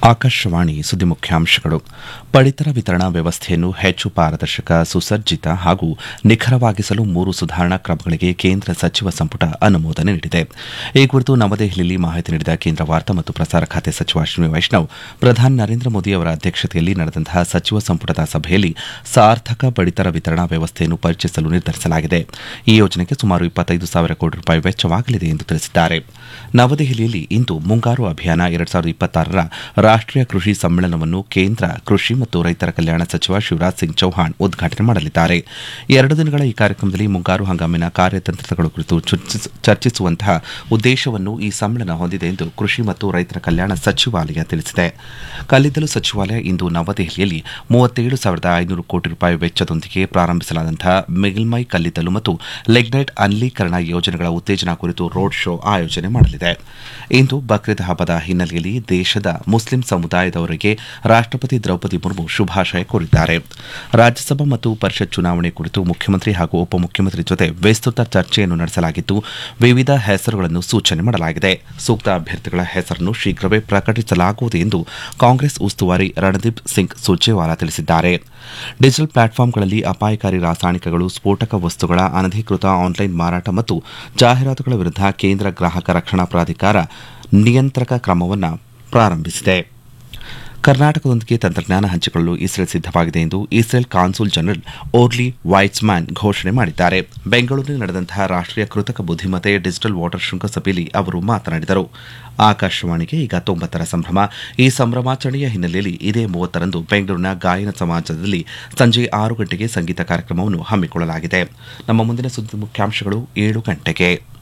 ಆಕಾಶವಾಣಿ ಸುದ್ದಿ ಮುಖ್ಯಾಂಶಗಳು ಪಡಿತರ ವಿತರಣಾ ವ್ಯವಸ್ಥೆಯನ್ನು ಹೆಚ್ಚು ಪಾರದರ್ಶಕ ಸುಸಜ್ಜಿತ ಹಾಗೂ ನಿಖರವಾಗಿಸಲು ಮೂರು ಸುಧಾರಣಾ ಕ್ರಮಗಳಿಗೆ ಕೇಂದ್ರ ಸಚಿವ ಸಂಪುಟ ಅನುಮೋದನೆ ನೀಡಿದೆ ಈ ಕುರಿತು ನವದೆಹಲಿಯಲ್ಲಿ ಮಾಹಿತಿ ನೀಡಿದ ಕೇಂದ್ರ ವಾರ್ತಾ ಮತ್ತು ಪ್ರಸಾರ ಖಾತೆ ಸಚಿವ ಅಶ್ವಿನಿ ವೈಷ್ಣವ್ ಪ್ರಧಾನಿ ನರೇಂದ್ರ ಮೋದಿ ಅವರ ಅಧ್ಯಕ್ಷತೆಯಲ್ಲಿ ನಡೆದಂತಹ ಸಚಿವ ಸಂಪುಟದ ಸಭೆಯಲ್ಲಿ ಸಾರ್ಥಕ ಪಡಿತರ ವಿತರಣಾ ವ್ಯವಸ್ಥೆಯನ್ನು ಪರಿಚಯಿಸಲು ನಿರ್ಧರಿಸಲಾಗಿದೆ ಈ ಯೋಜನೆಗೆ ಸುಮಾರು ಇಪ್ಪತ್ತೈದು ಸಾವಿರ ಕೋಟಿ ರೂಪಾಯಿ ವೆಚ್ಚವಾಗಲಿದೆ ಎಂದು ತಿಳಿಸಿದ್ದಾರೆ ನವದೆಹಲಿಯಲ್ಲಿ ಇಂದು ಮುಂಗಾರು ಅಭಿಯಾನ ಎರಡ್ ಸಾವಿರದ ಇಪ್ಪತ್ತಾರರ ರಾಷ್ಟೀಯ ಕೃಷಿ ಸಮ್ಮೇಳನವನ್ನು ಕೇಂದ್ರ ಕೃಷಿ ಮತ್ತು ರೈತರ ಕಲ್ಯಾಣ ಸಚಿವ ಶಿವರಾಜ್ ಸಿಂಗ್ ಚೌಹಾಣ್ ಉದ್ಘಾಟನೆ ಮಾಡಲಿದ್ದಾರೆ ಎರಡು ದಿನಗಳ ಈ ಕಾರ್ಯಕ್ರಮದಲ್ಲಿ ಮುಂಗಾರು ಹಂಗಾಮಿನ ಕಾರ್ಯತಂತ್ರಗಳ ಕುರಿತು ಚರ್ಚಿಸ- ಚರ್ಚಿಸುವಂತಹ ಉದ್ದೇಶವನ್ನು ಈ ಸಮ್ಮೇಳನ ಹೊಂದಿದೆ ಎಂದು ಕೃಷಿ ಮತ್ತು ರೈತರ ಕಲ್ಯಾಣ ಸಚಿವಾಲಯ ತಿಳಿಸಿದೆ ಕಲ್ಲಿದ್ದಲು ಸಚಿವಾಲಯ ಇಂದು ನವದೆಹಲಿಯಲ್ಲಿ ಮೂವತ್ತೇಳು ಸಾವಿರದ ಐನೂರು ಕೋಟಿ ರೂಪಾಯಿ ವೆಚ್ಚದೊಂದಿಗೆ ಪ್ರಾರಂಭಿಸಲಾದಂತಹ ಮೇಲ್ಮೈ ಕಲ್ಲಿದ್ದಲು ಮತ್ತು ಲೆಗ್ನೈಟ್ ಅನಿಲೀಕರಣ ಯೋಜನೆಗಳ ಉತ್ತೇಜನ ಕುರಿತು ರೋಡ್ ಶೋ ಆಯೋಜನೆ ಮಾಡಲಿದೆ ಇಂದು ಬಕ್ರೀದ್ ಹಬ್ಬದ ಹಿನ್ನೆಲೆಯಲ್ಲಿ ದೇಶದ ಮುಸ್ಲಿಂ ಸಮುದಾಯದವರಿಗೆ ರಾಷ್ಟಪತಿ ದ್ರೌಪದಿ ಮುರ್ಮು ಶುಭಾಶಯ ಕೋರಿದ್ದಾರೆ ರಾಜ್ಯಸಭಾ ಮತ್ತು ಪರಿಷತ್ ಚುನಾವಣೆ ಕುರಿತು ಮುಖ್ಯಮಂತ್ರಿ ಹಾಗೂ ಉಪಮುಖ್ಯಮಂತ್ರಿ ಜೊತೆ ವಿಸ್ತೃತ ಚರ್ಚೆಯನ್ನು ನಡೆಸಲಾಗಿದ್ದು ವಿವಿಧ ಹೆಸರುಗಳನ್ನು ಸೂಚನೆ ಮಾಡಲಾಗಿದೆ ಸೂಕ್ತ ಅಭ್ಯರ್ಥಿಗಳ ಹೆಸರನ್ನು ಶೀಘ್ರವೇ ಪ್ರಕಟಿಸಲಾಗುವುದು ಎಂದು ಕಾಂಗ್ರೆಸ್ ಉಸ್ತುವಾರಿ ರಣದೀಪ್ ಸಿಂಗ್ ಸುರ್ಜೇವಾಲಾ ತಿಳಿಸಿದ್ದಾರೆ ಡಿಜಿಟಲ್ ಪ್ಲಾಟ್ಫಾರ್ಮ್ಗಳಲ್ಲಿ ಅಪಾಯಕಾರಿ ರಾಸಾಯನಿಕಗಳು ಸ್ಫೋಟಕ ವಸ್ತುಗಳ ಅನಧಿಕೃತ ಆನ್ಲೈನ್ ಮಾರಾಟ ಮತ್ತು ಜಾಹೀರಾತುಗಳ ವಿರುದ್ಧ ಕೇಂದ್ರ ಗ್ರಾಹಕ ರಕ್ಷಣಾ ಪ್ರಾಧಿಕಾರ ನಿಯಂತ್ರಕ ಕ್ರಮವನ್ನು ಪ್ರಾರಂಭಿಸಿದೆ ಕರ್ನಾಟಕದೊಂದಿಗೆ ತಂತ್ರಜ್ಞಾನ ಹಂಚಿಕೊಳ್ಳಲು ಇಸ್ರೇಲ್ ಸಿದ್ದವಾಗಿದೆ ಎಂದು Israel consul general Orly Weitzman ಘೋಷಣೆ ಮಾಡಿದ್ದಾರೆ ಬೆಂಗಳೂರಿನಲ್ಲಿ ನಡೆದಂತಹ ರಾಷ್ಟೀಯ ಕೃತಕ ಬುದ್ಧಿಮತ್ತೆ ಡಿಜಿಟಲ್ ವಾಟರ್ ಶೃಂಗಸಭೆಯಲ್ಲಿ ಅವರು ಮಾತನಾಡಿದರು ಆಕಾಶವಾಣಿಗೆ ಈಗ ತೊಂಬತ್ತರ ಸಂಭ್ರಮ ಈ ಸಂಭ್ರಮಾಚರಣೆಯ ಹಿನ್ನೆಲೆಯಲ್ಲಿ ಇದೇ ಮೂವತ್ತರಂದು ಬೆಂಗಳೂರಿನ ಗಾಯನ ಸಮಾಜದಲ್ಲಿ ಸಂಜೆ ಆರು ಗಂಟೆಗೆ ಸಂಗೀತ ಕಾರ್ಯಕ್ರಮವನ್ನು ಹಮ್ಮಿಕೊಳ್ಳಲಾಗಿದೆ ನಮ್ಮ ಮುಂದಿನ ಸುದ್ದಿ ಮುಖ್ಯಾಂಶಗಳು ಏಳು ಗಂಟೆಗೆ